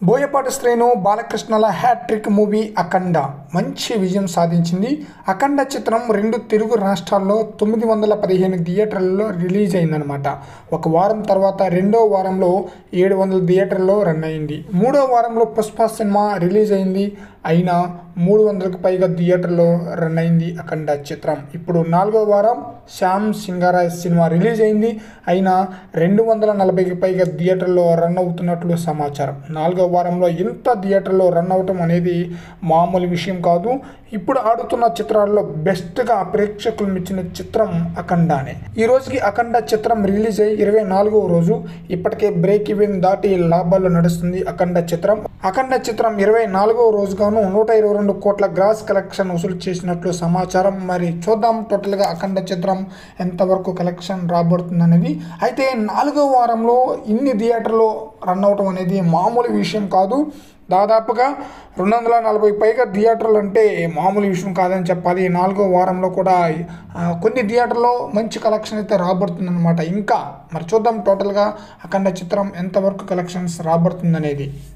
బోయపాటి శ్రేణు బాలకృష్ణల hat trick movie Akhanda మంచి విజయం సాధించింది అఖండ చిత్రం రెండు తెలుగు రాష్ట్రాల్లో తొమ్మిది వందల పదిహేను థియేటర్లలో రిలీజ్ అయిందనమాట ఒక వారం తర్వాత రెండో వారంలో ఏడు వందల థియేటర్లో రన్ అయింది మూడో వారంలో పుష్ప సినిమా రిలీజ్ అయింది అయినా మూడు వందలకు పైగా థియేటర్లో రన్ అయింది అఖండ చిత్రం ఇప్పుడు నాలుగో వారం శ్యామ్ సింగారాయ్ సినిమా రిలీజ్ అయింది అయినా రెండు వందల నలభైకి పైగా థియేటర్లో రన్ అవుతున్నట్లు సమాచారం నాలుగో వారంలో ఇంత థియేటర్లో రన్ అవటం అనేది మామూలు విషయం కాదు ఇప్పుడు ఆడుతున్న చిత్రాల్లో బెస్ట్గా ప్రేక్షకులు మెచ్చిన చిత్రం అఖండానే ఈ రోజుకి అఖండ చిత్రం రిలీజ్ అయ్యి ఇరవై నాలుగవ రోజు ఇప్పటికే బ్రేక్ ఈవెన్ దాటి లాభాల్లో నడుస్తుంది అఖండ చిత్రం అఖండ చిత్రం ఇరవై నాలుగవ రోజుగాను నూట ఇరవై రెండు కోట్ల గ్రాస్ కలెక్షన్ వసూలు చేసినట్లు సమాచారం మరి చూద్దాం టోటల్గా అఖండ చిత్రం ఎంతవరకు కలెక్షన్ రాబడుతుంది అనేది అయితే నాలుగో వారంలో ఇన్ని థియేటర్లో రన్ అవటం అనేది మామూలు విషయం కాదు దాదాపుగా రెండు వందల నలభై పైగా థియేటర్లు అంటే మామూలు విషయం కాదని చెప్పాలి నాలుగో వారంలో కూడా ఆ, కొన్ని థియేటర్లో మంచి కలెక్షన్ అయితే రాబడుతుందన్నమాట ఇంకా మరి చూద్దాం టోటల్గా అఖండ చిత్రం ఎంతవరకు కలెక్షన్స్ రాబడుతుంది అనేది